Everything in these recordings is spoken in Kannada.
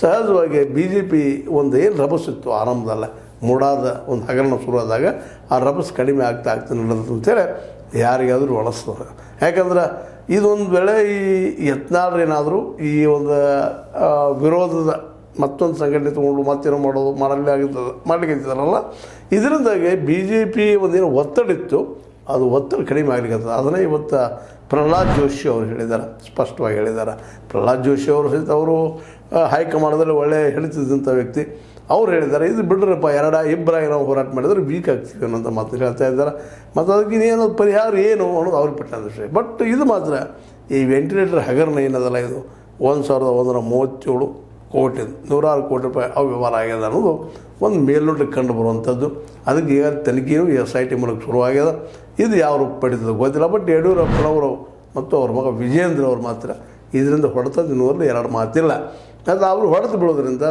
ಸಹಜವಾಗಿ ಬಿ ಜೆ ಪಿ ಒಂದು ಏನು ರಭಸಿತ್ತು ಆರಂಭದಲ್ಲ ಮೂಡಾದ ಒಂದು ಹಗರಣ ಶುರುವಾದಾಗ ಆ ರಭಸ್ ಕಡಿಮೆ ಆಗ್ತಾ ಆಗ್ತಾ ನಡೆದು ಅಂತೇಳಿ ಯಾರಿಗಾದರೂ ಒಳಸ್ತದೆ ಯಾಕಂದ್ರೆ ಇದೊಂದು ವೇಳೆ ಈ ಯತ್ನಾಳ್ರೇನಾದರೂ ಈ ಒಂದು ಆ, ವಿರೋಧದ ಮತ್ತೊಂದು ಸಂಘಟನೆ ತೊಗೊಂಡು ಮತ್ತೇನೋ ಮಾಡೋದು ಮಾಡಲಿ ಆಗಿರ್ತದೆ ಮಾಡ್ಲಿಕ್ಕೆ ಇದರಿಂದಾಗಿ ಬಿ ಜೆ ಪಿ ಒಂದೇನು ಒತ್ತಡ ಇತ್ತು ಅದು ಒತ್ತಡ ಕಡಿಮೆ ಆಗ್ಲಿಕ್ಕೆ ಅದನ್ನೇ ಇವತ್ತು ಪ್ರಹ್ಲಾದ್ ಜೋಶಿ ಅವರು ಹೇಳಿದ್ದಾರೆ ಸ್ಪಷ್ಟವಾಗಿ ಹೇಳಿದ್ದಾರೆ ಪ್ರಹ್ಲಾದ್ ಜೋಶಿ ಅವರು ಸಹಿತ ಅವರು ಆ, ಹೈಕಮಾಂಡದಲ್ಲಿ ಒಳ್ಳೆ ಹೇಳ್ತಿದ್ದಂಥ ವ್ಯಕ್ತಿ ಅವ್ರು ಹೇಳಿದ್ದಾರೆ ಇದು ಬಿಡ್ರಪ್ಪ ಎರಡ ಇಬ್ಬರಾಗಿ ನಾವು ಹೋರಾಟ ಮಾಡಿದ್ರೆ ವೀಕ್ ಆಗ್ತೀವಿ ಅನ್ನೋಂಥ ಮಾತು ಹೇಳ್ತಾ ಇದ್ದಾರೆ ಮತ್ತು ಅದಕ್ಕೆ ಇನ್ನೇನು ಪರಿಹಾರ ಏನು ಅನ್ನೋದು ಅವ್ರಿಗೆ ಪಟ್ಟಣ ವಿಷಯ ಬಟ್ ಇದು ಮಾತ್ರ ಈ ವೆಂಟಿಲೇಟರ್ ಹಗರಣ ಏನದಲ್ಲ ಇದು ಒಂದು ಸಾವಿರದ ಒಂದರ ಮೂವತ್ತೇಳು ಕೋಟಿ ನೂರಾರು ಕೋಟಿ ರೂಪಾಯಿ ಅವ್ಯವಹಾರ ಆಗ್ಯದ ಅನ್ನೋದು ಒಂದು ಮೇಲ್ನೋಟಕ್ಕೆ ಕಂಡು ಬರುವಂಥದ್ದು ಅದಕ್ಕೆ ಈಗ ತನಿಖೆಯೂ ಎಸ್ ಐ ಟಿ ಮೂಲಕ ಶುರುವಾಗ್ಯದ ಇದು ಯಾವ ರೂಪ ಪಡೀತದೆ ಗೊತ್ತಿಲ್ಲ ಬಟ್ ಯಡಿಯೂರಪ್ಪನವರು ಮತ್ತು ಅವ್ರ ಮಗ ವಿಜೇಂದ್ರ ಅವ್ರು ಮಾತ್ರ ಇದರಿಂದ ಹೊಡೆತದ್ದು ಇನ್ನೂರಲ್ಲಿ ಎರಡು ಮಾತಿಲ್ಲ ಅದು ಅವರು ಹೊಡೆದು ಬೀಳೋದ್ರಿಂದ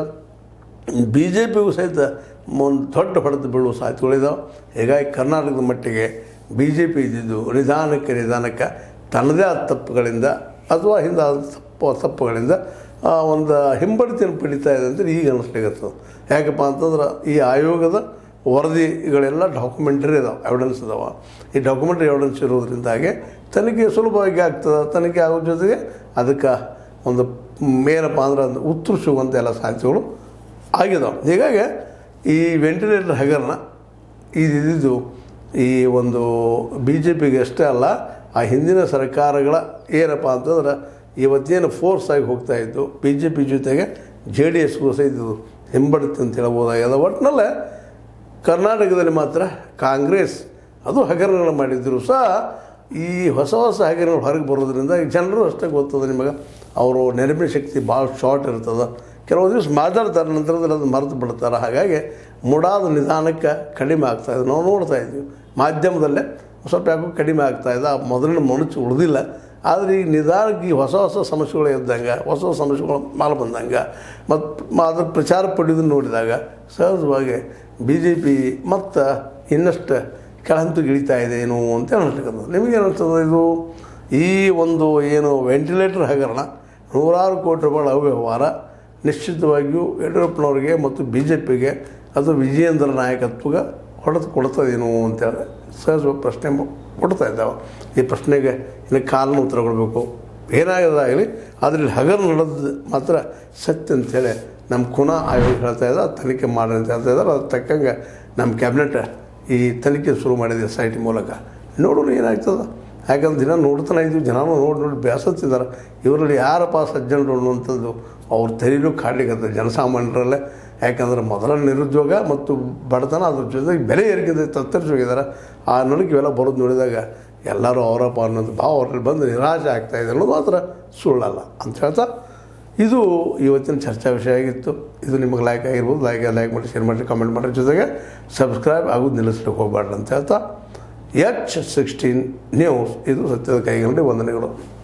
ಬಿ ಜೆ ಪಿಗೂ ಸಹಿತ ಒಂದು ದೊಡ್ಡ ಹೊಡೆದು ಬೀಳುವ ಸಾಧ್ಯತೆಗಳಿದಾವೆ ಹೀಗಾಗಿ ಕರ್ನಾಟಕದ ಮಟ್ಟಿಗೆ ಬಿ ಜೆ ಪಿ ಇದ್ದಿದ್ದು ನಿಧಾನಕ್ಕೆ ನಿಧಾನಕ್ಕೆ ತನ್ನದೇ ಆದ ತಪ್ಪುಗಳಿಂದ ಅಥವಾ ಹಿಂದೆ ಆದ ತಪ್ಪು ತಪ್ಪುಗಳಿಂದ ಆ, ಒಂದು ಹಿಂಬಡಿತಿಯನ್ನು ಪಡಿತಾ ಇದೆ ಅಂತ ಈಗ ಅನ್ನಿಸ್ಲಿಕ್ಕೆ ಯಾಕಪ್ಪ ಅಂತಂದ್ರೆ ಈ ಆಯೋಗದ ವರದಿಗಳೆಲ್ಲ ಡಾಕ್ಯುಮೆಂಟ್ರಿ ಇದಾವೆ ಎವಿಡೆನ್ಸ್ ಇದಾವೆ ಈ ಡಾಕ್ಯುಮೆಂಟ್ರಿ ಎವಿಡೆನ್ಸ್ ಇರೋದ್ರಿಂದಾಗೆ ತನಿಖೆ ಸುಲಭವಾಗಿ ಆಗ್ತದೆ ತನಿಖೆ ಆಗೋ ಜೊತೆಗೆ ಅದಕ್ಕೆ ಒಂದು ಏನಪ್ಪ ಅಂದ್ರೆ ಒಂದು ಉತ್ತರ ಸಿಗುವಂಥ ಎಲ್ಲ ಸಾಧ್ಯತೆಗಳು ಆಗಿದಾವೆ ಹೀಗಾಗಿ ಈ ವೆಂಟಿಲೇಟರ್ ಹಗರಣ ಇದಿದ್ದು ಈ ಒಂದು ಬಿ ಜೆ ಪಿಗೆ ಅಷ್ಟೇ ಅಲ್ಲ ಆ ಹಿಂದಿನ ಸರ್ಕಾರಗಳ ಏನಪ್ಪ ಅಂತಂದ್ರೆ ಇವತ್ತೇನು ಫೋರ್ಸ್ ಆಗಿ ಹೋಗ್ತಾ ಇದ್ದು ಬಿ ಜೆ ಪಿ ಜೊತೆಗೆ ಜೆ ಡಿ ಎಸ್ಗೂ ಸಹಿತ ಇದು ಹಿಂಬಡುತ್ತೆ ಅಂತ ಹೇಳ್ಬೋದಾಗ್ಯದ ಒಟ್ಟಿನಲ್ಲೇ ಕರ್ನಾಟಕದಲ್ಲಿ ಮಾತ್ರ ಕಾಂಗ್ರೆಸ್ ಅದು ಹಗರಣಗಳು ಮಾಡಿದ್ರು ಸಹ ಈ ಹೊಸ ಹೊಸ ಹಗರಣಗಳು ಹೊರಗೆ ಬರೋದ್ರಿಂದ ಈ ಜನರು ಅಷ್ಟೇ ಗೊತ್ತದ ನಿಮಗೆ ಅವರು ನೆನಪಿನ ಶಕ್ತಿ ಭಾಳ ಶಾರ್ಟ್ ಇರ್ತದೆ ಕೆಲವು ದಿವಸ ಮಾತಾಡ್ತಾರೆ ನಂತರದಲ್ಲಿ ಅದು ಮರೆತು ಬಿಡ್ತಾರೆ ಹಾಗಾಗಿ ಮುಡಾದ ನಿಧಾನಕ್ಕೆ ಕಡಿಮೆ ಆಗ್ತಾ ಇದೆ ನಾವು ನೋಡ್ತಾ ಇದ್ದೀವಿ ಮಾಧ್ಯಮದಲ್ಲೇ ಸ್ವಲ್ಪ ಯಾಕೋ ಕಡಿಮೆ ಆಗ್ತಾ ಇದೆ ಆ ಮೊದಲಿನ ಮನುಷ್ಯ ಉಳಿದಿಲ್ಲ ಆದರೆ ಈಗ ನಿಧಾನಕ್ಕೆ ಈ ಹೊಸ ಹೊಸ ಸಮಸ್ಯೆಗಳು ಇದ್ದಂಗೆ ಹೊಸ ಹೊಸ ಸಮಸ್ಯೆಗಳು ಮಾಲ್ ಬಂದಂಗೆ ಮತ್ತು ಅದ್ರ ಪ್ರಚಾರ ಪಡೆಯೋದನ್ನು ನೋಡಿದಾಗ ಸಹಜವಾಗಿ ಬಿ ಜೆ ಪಿ ಮತ್ತು ಇನ್ನಷ್ಟು ಕೆಳಹಂತಕ್ಕೆ ಇಳಿತಾ ಇದೆ ಏನು ಅಂತ ಅನಿಸ್ತಕ್ಕಂಥದ್ದು ನಿಮಗೇನು ಅನಿಸ್ತದೆ ಇದು ಈ ಒಂದು ಏನು ವೆಂಟಿಲೇಟರ್ ಹಗರಣ ನೂರಾರು ಕೋಟಿ ರೂಪಾಯಿ ಅವ್ಯವಹಾರ ನಿಶ್ಚಿತವಾಗಿಯೂ ಯಡಿಯೂರಪ್ಪನವರಿಗೆ ಮತ್ತು ಬಿ ಜೆ ಪಿಗೆ ಅದು ವಿಜಯೇಂದ್ರ ನಾಯಕತ್ವಗೆ ಹೊಡೆದು ಕೊಡ್ತದೇನು ಅಂತೇಳಿ ಸಹಜವಾಗಿ ಪ್ರಶ್ನೆ ಮು- ಕೊಡ್ತಾ ಇದ್ದಾವೆ ಈ ಪ್ರಶ್ನೆಗೆ ಇನ್ನು ಕಾಲನ ಉತ್ತರ ಕೊಡಬೇಕು ಏನಾಗೋದಾಗಲಿ ಅದ್ರಲ್ಲಿ ಹಗರಣ ನಡೆದ ಮಾತ್ರ ಸತ್ಯ ಅಂತೇಳಿ ನಮ್ಮ ಕುಣ ಆಯೋಗ ಹೇಳ್ತಾ ಇದ್ದ ತನಿಖೆ ಮಾಡಿ ಅಂತ ಹೇಳ್ತಾ ಇದ್ದಾರೆ ಅದು ತಕ್ಕಂಗೆ ನಮ್ಮ ಕ್ಯಾಬಿನೆಟ್ ಈ ತನಿಖೆ ಶುರು ಮಾಡಿದೆ ಎಸ್ ಐ ಟಿ ಮೂಲಕ ನೋಡೋಣ ಏನಾಗ್ತದೆ ಯಾಕಂದ್ರೆ ದಿನ ನೋಡ್ತಾನೆ ಇದ್ದೀವಿ ಜನನೂ ನೋಡಿ ನೋಡಿ ಬೇಸತ್ತಿದ್ದಾರೆ ಇವರಲ್ಲಿ ಯಾರಪ್ಪ ಸಜ್ಜನರು ಅನ್ನುವಂಥದ್ದು ಅವ್ರ ತೆರೀಲು ಕಾಡ್ಲಿಕ್ಕೆ ಜನಸಾಮಾನ್ಯರಲ್ಲೇ ಯಾಕಂದ್ರೆ ಮೊದಲ ನಿರುದ್ಯೋಗ ಮತ್ತು ಬಡತನ ಅದ್ರ ಜೊತೆಗೆ ಬೆಲೆ ಏರಿಕೆ ತತ್ತರಿಸಿ ಹೋಗಿದ್ದಾರೆ ಆ ನಡುಗೆ ಇವೆಲ್ಲ ಬರೋದು ನೋಡಿದಾಗ ಎಲ್ಲರೂ ಅವರಪ್ಪ ಅನ್ನೋದು ಭಾವ ಅವರಲ್ಲಿ ಬಂದು ನಿರಾಶೆ ಆಗ್ತಾ ಇದೆ ಅನ್ನೋದು ಮಾತ್ರ ಸುಳ್ಳಲ್ಲ ಅಂತ ಹೇಳ್ತಾ ಇದು ಇವತ್ತಿನ ಚರ್ಚಾ ವಿಷಯ ಆಗಿತ್ತು ಇದು ನಿಮಗೆ ಲೈಕ್ ಆಗಿರ್ಬೋದು ಲೈಕ್ ಲೈಕ್ ಮಾಡಿ ಶೇರ್ ಮಾಡಿ ಕಮೆಂಟ್ ಮಾಡಿ ಜೊತೆಗೆ ಸಬ್ಸ್ಕ್ರೈಬ್ ಆಗೋದು ನಿಲ್ಲಿಸ್ಲಿಕ್ಕೆ ಹೋಗಬಾರ್ದು ಅಂತ ಹೇಳ್ತಾ ಎಚ್ ಸಿಕ್ಸ್ಟೀನ್ ನ್ಯೂಸ್ ಇದು ಸತ್ಯದ ಕೈಗಂಡಿ ವಂದನೆಗಳು